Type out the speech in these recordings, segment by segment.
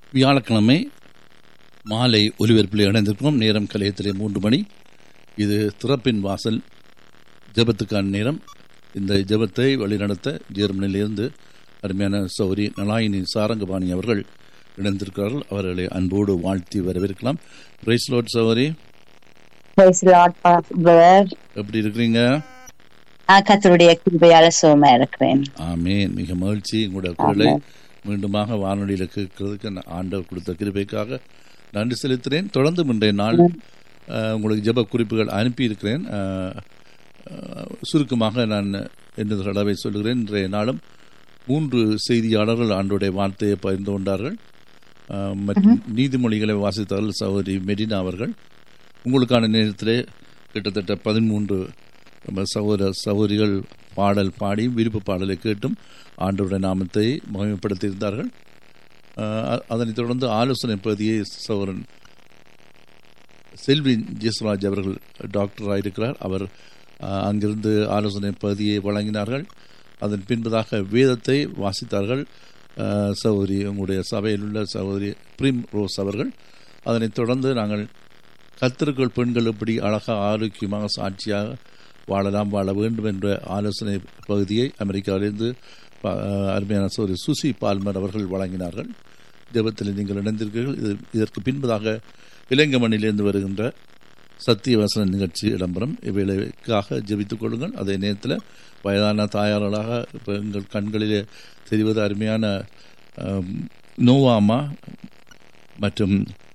வியாழக்கிழமை மாலை ஒலிபரப்பில் இணைந்திருக்கிறோம் நேரம் கலையத்திலே மூன்று மணி இது திறப்பின் வாசல் ஜெபத்துக்கான நேரம் இந்த ஜெபத்தை வழிநடத்த ஜெர்மனியிலிருந்து அருமையான சௌரி நலாயினி சாரங்கபாணி அவர்கள் இணைந்திருக்கிறார்கள் அவர்களை அன்போடு வாழ்த்தி வரவேற்கலாம் பிரைஸ் லோட் சௌரி Praise the Lord, brother. எப்படி இருக்கிறீங்க நான் கத்தருடைய கிருபையால சுகமா இருக்கிறேன் ஆமேன் மிக மகிழ்ச்சி உங்களுடைய குரலை மீண்டுமாக வானொலியில் கேட்கறதுக்கு நான் ஆண்டவர் கொடுத்த கிருபைக்காக நன்றி செலுத்துகிறேன் தொடர்ந்து இன்றைய நாள் அஹ், உங்களுக்கு ஜெப குறிப்புகள் அனுப்பியிருக்கிறேன் அஹ், அஹ், சுருக்கமாக நான் என்ன தடவை சொல்கிறேன் இன்றைய நாளும் மூன்று செய்தியாளர்கள் ஆண்டோடைய வார்த்தையை பகிர்ந்து கொண்டார்கள் அஹ், மற்றும் நீதிமொழிகளை வாசித்தார்கள் சகோதரி மெரினா அவர்கள் உங்களுக்கான நேரத்திலே கிட்டத்தட்ட பதிமூன்று நம்ம சகோதர சகோதரிகள் பாடல் பாடி விருப்ப பாடலை கேட்டும் ஆண்டவருடைய நாமத்தை மகிமைப்படுத்தியிருந்தார்கள் அஹ், அ- அதனைத் தொடர்ந்து ஆலோசனை பகுதியை சகோதரன் செல்வி ஜெஸ்ராஜ் அவர்கள் டாக்டராக இருக்கிறார் அவர் அஹ், அங்கிருந்து ஆலோசனை பகுதியை வழங்கினார்கள் அதன் பின்பதாக வேதத்தை வாசித்தார்கள் அஹ், சகோதரி உங்களுடைய சபையில் உள்ள சகோதரி பிரிம் ரோஸ் அவர்கள் அதனைத் தொடர்ந்து நாங்கள் கத்திற்குள் பெண்கள் எப்படி அழகாக ஆரோக்கியமாக சாட்சியாக வாழலாம் வாழ வேண்டும் என்ற ஆலோசனை பகுதியை அமெரிக்காவிலிருந்து ப- அஹ், அருமையான சோரி சுசி பால்மர் அவர்கள் வழங்கினார்கள் ஜெபத்தில் நீங்கள் இணைந்திருக்கிறீர்கள் இது இதற்கு பின்பதாக இளங்கமணிலிருந்து வருகின்ற சத்திய வசன நிகழ்ச்சி இடம்பெறும் இவ்வேளைக்காக ஜெபித்துக் கொள்ளுங்கள் அதே நேரத்தில் வயதான தாயார்களாக இப்போ எங்கள் கண்களிலே தெரிவது அருமையான அம், நோவாமா மற்றும்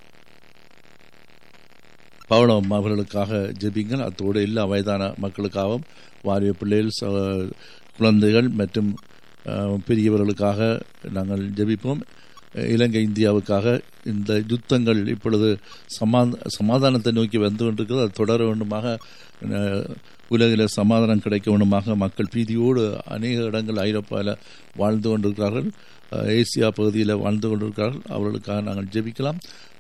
பவளம் அவர்களுக்காக ஜெபிங்கள் அத்தோடு எல்லா வயதான மக்களுக்காகவும் வாரிய பிள்ளைகள் ச- குழந்தைகள் மற்றும் அஹ், பெரியவர்களுக்காக நாங்கள் ஜெபிப்போம் இலங்கை இந்தியாவுக்காக இந்த யுத்தங்கள் இப்பொழுது சமா சமாதானத்தை நோக்கி வந்து கொண்டிருக்கிறது அது தொடர வேண்டுமாக அஹ், உலகில் சமாதானம் கிடைக்க வேண்டுமாக மக்கள் பீதியோடு அநேக இடங்கள் ஐரோப்பாவில் வாழ்ந்து கொண்டிருக்கிறார்கள் அஹ், ஏசியா பகுதியில் வாழ்ந்து கொண்டிருக்கிறார்கள் அவர்களுக்காக நாங்கள் ஜெபிக்கலாம்